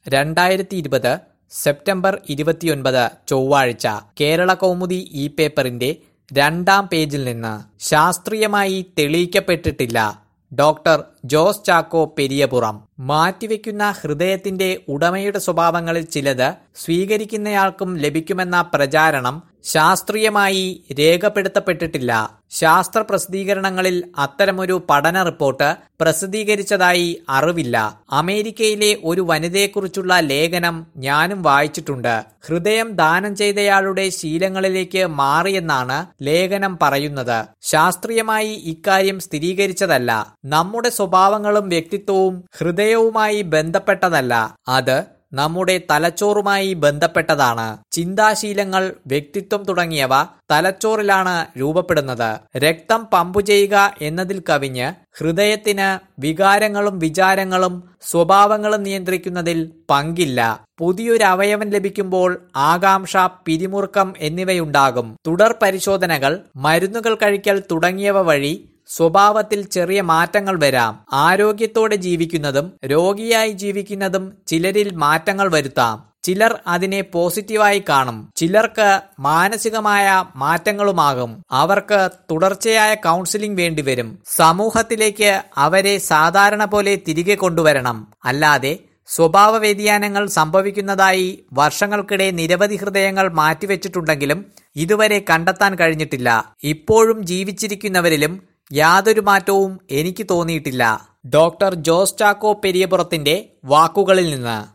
രണ്ടായിരത്തി ഇരുപത് സെപ്റ്റംബർ ഇരുപത്തിയൊൻപത് ചൊവ്വാഴ്ച കേരള കൗമുദി ഈ പേപ്പറിന്റെ രണ്ടാം പേജിൽ നിന്ന് ശാസ്ത്രീയമായി തെളിയിക്കപ്പെട്ടിട്ടില്ല ഡോക്ടർ ജോസ് ചാക്കോ പെരിയപുറം മാറ്റിവെക്കുന്ന ഹൃദയത്തിന്റെ ഉടമയുടെ സ്വഭാവങ്ങളിൽ ചിലത് സ്വീകരിക്കുന്നയാൾക്കും ലഭിക്കുമെന്ന പ്രചാരണം ശാസ്ത്രീയമായി രേഖപ്പെടുത്തപ്പെട്ടിട്ടില്ല ശാസ്ത്ര പ്രസിദ്ധീകരണങ്ങളിൽ അത്തരമൊരു പഠന റിപ്പോർട്ട് പ്രസിദ്ധീകരിച്ചതായി അറിവില്ല അമേരിക്കയിലെ ഒരു വനിതയെക്കുറിച്ചുള്ള ലേഖനം ഞാനും വായിച്ചിട്ടുണ്ട് ഹൃദയം ദാനം ചെയ്തയാളുടെ ശീലങ്ങളിലേക്ക് മാറിയെന്നാണ് ലേഖനം പറയുന്നത് ശാസ്ത്രീയമായി ഇക്കാര്യം സ്ഥിരീകരിച്ചതല്ല നമ്മുടെ സ്വഭാവങ്ങളും വ്യക്തിത്വവും ഹൃദയവുമായി ബന്ധപ്പെട്ടതല്ല അത് നമ്മുടെ തലച്ചോറുമായി ബന്ധപ്പെട്ടതാണ് ചിന്താശീലങ്ങൾ വ്യക്തിത്വം തുടങ്ങിയവ തലച്ചോറിലാണ് രൂപപ്പെടുന്നത് രക്തം പമ്പു ചെയ്യുക എന്നതിൽ കവിഞ്ഞ് ഹൃദയത്തിന് വികാരങ്ങളും വിചാരങ്ങളും സ്വഭാവങ്ങളും നിയന്ത്രിക്കുന്നതിൽ പങ്കില്ല പുതിയൊരു അവയവം ലഭിക്കുമ്പോൾ ആകാംക്ഷ പിരിമുറുക്കം എന്നിവയുണ്ടാകും തുടർ പരിശോധനകൾ മരുന്നുകൾ കഴിക്കൽ തുടങ്ങിയവ വഴി സ്വഭാവത്തിൽ ചെറിയ മാറ്റങ്ങൾ വരാം ആരോഗ്യത്തോടെ ജീവിക്കുന്നതും രോഗിയായി ജീവിക്കുന്നതും ചിലരിൽ മാറ്റങ്ങൾ വരുത്താം ചിലർ അതിനെ പോസിറ്റീവായി കാണും ചിലർക്ക് മാനസികമായ മാറ്റങ്ങളുമാകും അവർക്ക് തുടർച്ചയായ കൗൺസിലിംഗ് വേണ്ടിവരും സമൂഹത്തിലേക്ക് അവരെ സാധാരണ പോലെ തിരികെ കൊണ്ടുവരണം അല്ലാതെ സ്വഭാവ വ്യതിയാനങ്ങൾ സംഭവിക്കുന്നതായി വർഷങ്ങൾക്കിടെ നിരവധി ഹൃദയങ്ങൾ മാറ്റിവെച്ചിട്ടുണ്ടെങ്കിലും ഇതുവരെ കണ്ടെത്താൻ കഴിഞ്ഞിട്ടില്ല ഇപ്പോഴും ജീവിച്ചിരിക്കുന്നവരിലും യാതൊരു മാറ്റവും എനിക്ക് തോന്നിയിട്ടില്ല ഡോക്ടർ ജോസ് ചാക്കോ പെരിയപുറത്തിന്റെ വാക്കുകളിൽ നിന്ന്